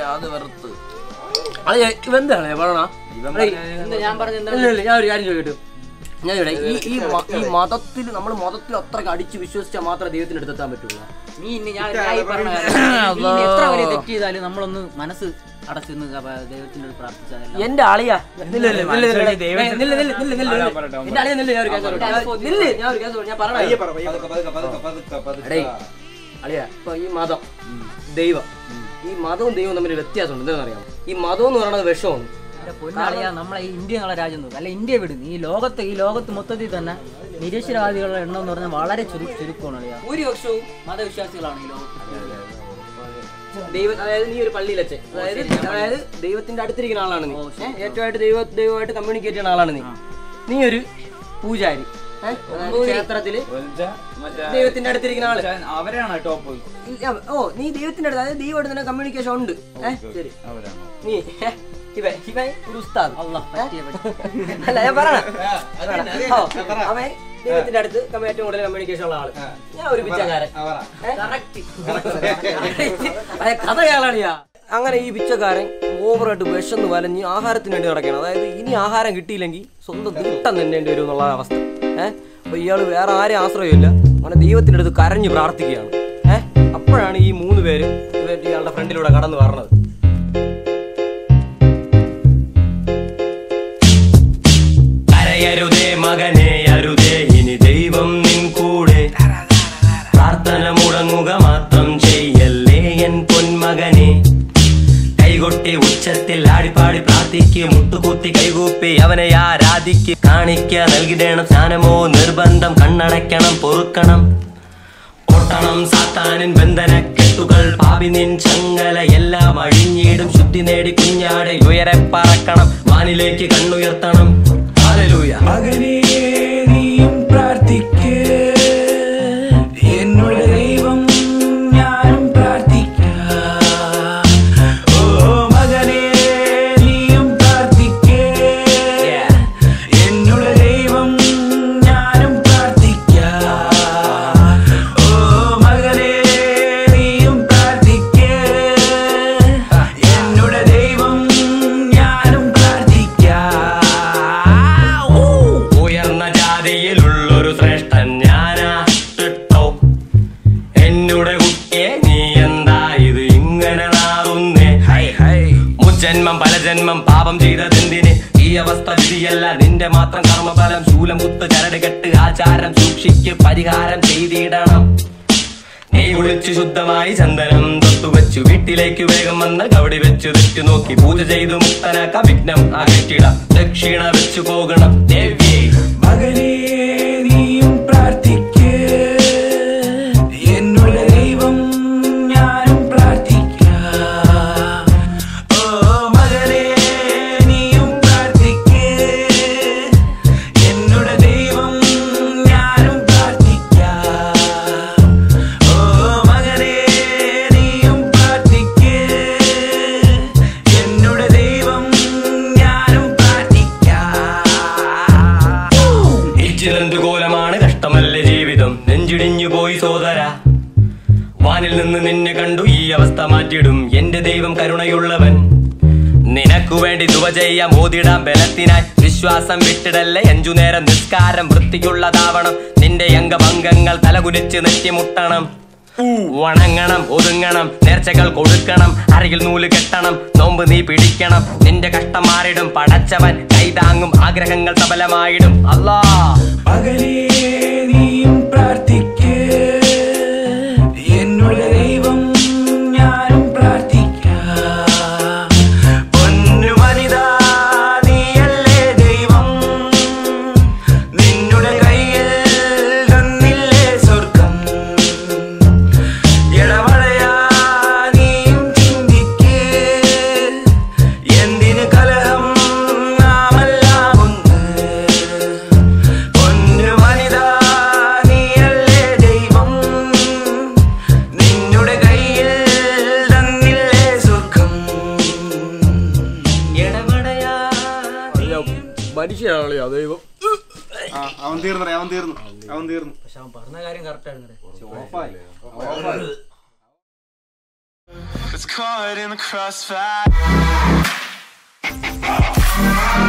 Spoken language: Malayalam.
അത് വെറുത്ത് അത് ഇവന്താണ് പറയണ എന്താ ഞാൻ പറഞ്ഞ എന്താ ഇല്ല ഇല്ല ഞാൻ ഒരു കാര്യം ചോദിക്കട്ടെ ഞാൻ ഇവിടെ ഈ ഈ മ- ഈ മതത്തിൽ നമ്മൾ മതത്തിൽ അത്രയ്ക്ക് അടിച്ച് വിശ്വസിച്ചാൽ മാത്രമേ ദൈവത്തിന് അടുത്തെത്താൻ പറ്റുള്ളൂ നീ ഇന്ന് ഞാൻ ഞാൻ ഈ പറഞ്ഞ കാര്യം നീ ഇനി എത്ര വലിയ തെറ്റ് ചെയ്താലും നമ്മളൊന്ന് മനസ്സ് അടച്ചു നിന്ന് ദൈവത്തിനോട് പ്രാർത്ഥിച്ചാൽ എന്റെ അളിയാ നില്ല നില്ല നില്ല നില്ല നില്ല നില്ല നില്ല നില്ല നില്ല നില്ല എന്റെ അളിയ നില്ല ഞാൻ ഒരു കേസ് പറയട്ടെ. നില്ല ഞാൻ ഒരു കേസ് പറയട്ടെ. ഞാൻ പറഞ്ഞ എടേ അളിയ ഇപ്പൊ ഈ മതം ദൈവം ഈ മതവും ദൈവവും തമ്മിൽ വ്യത്യാസമുണ്ട് എന്താണെന്നറിയാമോ ഈ മതം എന്ന് പറയുന്നത് വിഷമാണ് പൊന്നാളിയാ നമ്മളെ ഈ ഇന്ത്യ എന്നുള്ള രാജ്യം നോക്ക് അല്ല ഇന്ത്യ വിടും ഈ ലോകത്ത് ഈ ലോകത്ത് മൊത്തത്തിൽ തന്നെ നിരക്ഷരവാദികളുടെ എണ്ണം എന്ന് പറഞ്ഞാൽ വളരെ ചുരു ചുരുക്കമാണ് അളിയാ ഭൂരിപക്ഷവും മതവിശ്വാസികളാണ് ഈ ലോകത്ത് ദൈവ അതായത് നീ ഒരു പള്ളിയിലച്ചൻ അതായത് അതായത് ദൈവത്തിന്റെ അടുത്തിരിക്കുന്ന ആളാണ് നീ ഏ? ഏറ്റവുമായിട്ട് ദൈവ ദൈവമായിട്ട് കമ്മ്യൂണിക്കേറ്റ് ചെയ്യുന്ന ആളാണ് നീ നീ ഒരു പൂജാരി ഏ? അതായത് ക്ഷേത്രത്തില് ദൈവത്തിന്റെ അടുത്തിരിക്കുന്ന ആള് അവരാണ് ടോപ്പ് ഇല്ല, ഓ നീ ദൈവത്തിന്റെ അടുത്ത് അതായത് ദൈവമായിട്ട് തന്നെ കമ്മ്യൂണിക്കേഷൻ ഉണ്ട് ഏ? ശരി അവരാണ് നീ ഏ? ഇവൻ ഇവൻ ഒരു ഉസ്താദ് അള്ളാ പറ്റിയ പറ്റി അല്ല ഞാൻ പറയണ ഓ, അവൻ ദൈവത്തിന്റെ അടുത്ത് കമ്മ- ഏറ്റവും കൂടുതൽ കമ്മ്യൂണിക്കേഷൻ ഉള്ള ആള് ഞാൻ ഒരു പിച്ചക്കാരൻ ഏ? അതെ, കഥ കേളണിയാ അങ്ങനെ ഈ പിച്ചക്കാരൻ ഓവറായിട്ട് വിശന്ന് വലഞ്ഞ് ആഹാരത്തിന് വേണ്ടി നടക്കണം അതായത് ഇനി ആഹാരം കിട്ടിയില്ലെങ്കിൽ സ്വന്തം തീട്ടം തിന്നേണ്ടി വരും എന്നുള്ള അവസ്ഥ ഏഹ് അപ്പൊ ഇയാള് വേറെ ആരെയും ആശ്രയമില്ല അങ്ങനെ ദൈവത്തിന്റെ അടുത്ത് കരഞ്ഞ് പ്രാർത്ഥിക്കുകയാണ് ഏഹ് അപ്പോഴാണ് ഈ മൂന്ന് പേര് ഇവർ ഇയാളുടെ ഫ്രണ്ടിലൂടെ കടന്നു പറഞ്ഞത് കരയരുതേ മകനെ അരുതേ ഇനി ദൈവം നിൻ കൂടെ പ്രാർത്ഥന മുടങ്ങുക മാത്രം ചെയ്യല്ലേ എൻ പൊന്മകനെ കൈകൊട്ടി ഉച്ചത്തിൽ ആടിപ്പാടി പ്രാർത്ഥിക്ക് മുട്ടുകുത്തി കൈകൂപ്പി അവനെ ആരാധിക്ക് കാണിക്ക നൽകിടേണം സ്നാനമോ നിർബന്ധം കണ്ണടയ്ക്കണം പൊറുക്കണം പൊട്ടണം സാത്താനിൻ ബന്ധന കെട്ടുകൾ പാപി നിൻ ചങ്ങല എല്ലാം അഴിഞ്ഞിടും ശുദ്ധി നേടി കുഞ്ഞാടെ ഉയരെ പറക്കണം വാനിലേക്ക് കണ്ണുയർത്തണം ഹല്ലേലൂയ മകനേ നീയും പ്രാർത്ഥിക്ക് എന്നോട് ദൈവം ഞാനും പ്രാർത്ഥിക്കാം ഓ മകനേ നീയും പ്രാർത്ഥിക്ക് എന്നോട് ദൈവം ഞാനും പ്രാർത്ഥിക്കാം ഓ മകനേ നീയും പ്രാർത്ഥിക്ക് എന്നോട് ദൈവം ഞാനും പ്രാർത്ഥിക്കാം ഉയർന്ന ജാതിയിലുള്ളൊരു ശ്രേഷ്ഠൻ ഞാനാ കേട്ടോ എന്നുടെ കുട്ടിയെ നീ എന്താ ഇത് ഇങ്ങനെ നാറുന്നേ ഹൈ ഹൈ മുജ്ജന്മം പല ജന്മം പാപം ചെയ്തതെന്തിന് ഈ അവസ്ഥ വിധിയല്ല നിന്റെ മാത്രം കർമ്മഫലം ശൂലം കുത്ത് ചരട് കെട്ട് ആചാരം സൂക്ഷിക്ക് പരിഹാരം ചെയ്തിടണം നീ കുളിച്ചു ശുദ്ധമായി ചന്ദനം തൊട്ടുവച്ചു വീട്ടിലേക്ക് വേഗം വന്ന് കവടി വെച്ചു തെറ്റു നോക്കി പൂജ ചെയ്തു മുക്തനാക്ക വിഘ്നം അകറ്റിടാം ദക്ഷിണ വെച്ചു പോകണം ദേവ്യേ മകനേ നീയും പ്രാർത്ഥിക്ക് എന്നോട് ദൈവം ഞാനും പ്രാർത്ഥിക്കാം ഓ മകനേ നീയും പ്രാർത്ഥിക്ക് എന്നോട് ദൈവം ഞാനും പ്രാർത്ഥിക്കാം ഓ മകനേ നീയും പ്രാർത്ഥിക്ക് എന്നോട് ദൈവം ഞാനും പ്രാർത്ഥിക്കാം ഇച്ചിരന്ത് കോലമാണ് കഷ്ടമല്ലേ ജീവിതം നെഞ്ചിടിഞ്ഞു പോയി സോദര വാനിൽ നിന്ന് നിന്നെ കണ്ടു ഈ അവസ്ഥ മാറ്റിടും എന്റെ ദൈവം കരുണയുള്ളവൻ നിനക്കു വേണ്ടി ദുവ ചെയ്യാം ഓതിടാം ബലത്തിനായി വിശ്വാസം വിട്ടിടല്ലേ അഞ്ചു നേരം നിസ്കാരം വൃത്തിക്കുള്ളതാവണം നിന്റെ അംഗഭംഗങ്ങൾ തലകുലിച്ച് നെറ്റിമുട്ടണം വണങ്ങണം ഒതുങ്ങണം നേർച്ചകൾ കൊടുക്കണം അരയിൽ നൂല് കെട്ടണം നോമ്പ് നീ പിടിക്കണം നിന്റെ കഷ്ടം മാറിടും പടച്ചവൻ കൈതാങ്ങും ആഗ്രഹങ്ങൾ സഫലമായിടും അല്ലാ മകനേ നീയും പ്രാർത്ഥിക്ക് എന്നോട് ദൈവം ഞാനും പ്രാർത്ഥിക്കാം പൊന്നു വനിതാ നീയല്ലേ ദൈവം നിന്നുടെ കയ്യിൽ തന്നില്ലേ സ്വർഗം ഇടവളയാ നീയും ചിന്തിക്ക് എന്തിന് കലഹം നാമെല്ലാം ഒന്ന് പൊന്നു വനിതാ നീയല്ലേ ദൈവം നിന്നുടെ കയ്യിൽ തന്നില്ലേ സുഖം ഇടപെടയാ മനുഷ്യനാണല്ലോ ദൈവം ആ, അവൻ തീർന്നറേ അവൻ തീർന്നു അവൻ തീർന്നു പക്ഷെ അവൻ പറഞ്ഞ കാര്യം കറക്റ്റ് ആയിരുന്നു gets caught in the crossfire.